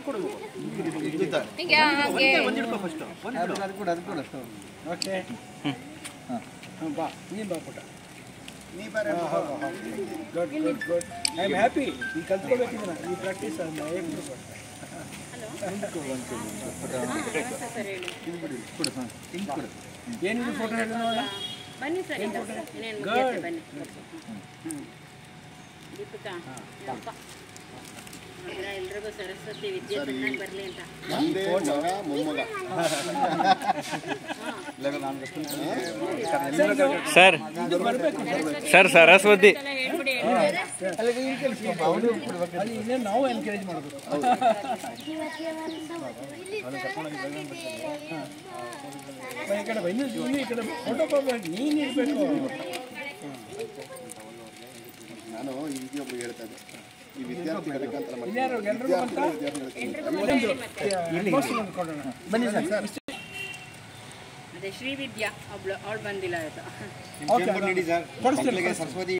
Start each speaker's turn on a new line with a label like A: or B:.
A: ಹಿಂಗೆ ಹಾಗೆ
B: ಅದು ಕೂಡ ಅದು ಕೂಡ ಅಷ್ಟು
C: ಓಕೆ ಬಾ ನೀನು ಬಾ ಪುಟ
B: ನೀ ಬರ
C: good good good I am happy ಈ ಕಲ್ತ್ಕೋಬೇಕಿದ್ರೆ ಈ ಪ್ರಾಕ್ಟೀಸ್
B: ಕೊಡು ಹಾಂ ಹಿಂಗೆ ಕೊಡು
C: ಏನಿದೆ ಫೋಟೋ ಹೇಳಿ ನೋಡೋಣ
D: ಬನ್ನಿ ಸರ್ ಈಗ ಇನ್ನೇನು ಮುಗಿಯುತ್ತೆ ಬನ್ನಿ ದೀಪಿಕಾ ಅಪ್ಪ ನೋಡಿದ್ರಾ ಎಲ್ರಿಗೂ ಸರಸ್ವತಿ ವಿದ್ಯೆ ಚೆನ್ನಾಗಿ ಬರಲಿ ಅಂತ
B: ನಂದೇ ಮಗ ಮೊಮ್ಮಗ
E: ಸರ್ ಸರ್ ಸರಸ್ವತಿ
D: ಎಲ್ಲ ಹೇಳ್ಬಿಡಿ
C: ಅಲ್ಲಿ ಇನ್ನೇನು ನಾವು ಎನ್ಕರೇಜ್ ಮಾಡಬೇಕು ಈ ಕಡೆ ಬಾ, ಇನ್ನು ಇನ್ನು ಈ ಕಡೆ ಫೋಟೋ ಕೊಡ್ಬೇಕು ನೀನು ಇರಬೇಕು
B: ನಾನು ಈ ವಿದ್ಯಾರ್ಥಿ ಹೇಳ್ತಾ ಇದ್ದೆ ಈ ವಿದ್ಯಾರ್ಥಿಗಳಕ್ಕಂತ ನಮ್ಮ
C: ಇನ್ಯಾರು ಎಲ್ಲರೂ ಅಂತ
B: ವಿದ್ಯಾರ್ಥಿಗಳು
C: ಕೊಡೋಣ ಬನ್ನಿ ಸರ್
D: ಅದೇ ಶ್ರೀವಿದ್ಯಾ ಒಬ್ಳು ಅವಳು ಬಂದಿಲ್ಲ ಆಯ್ತು
C: ಓಕೆ
B: ನೀಡಿ ಸರ್
C: ಕೊಡಿಸ್ತೀನಿ
B: ಸರಸ್ವತಿ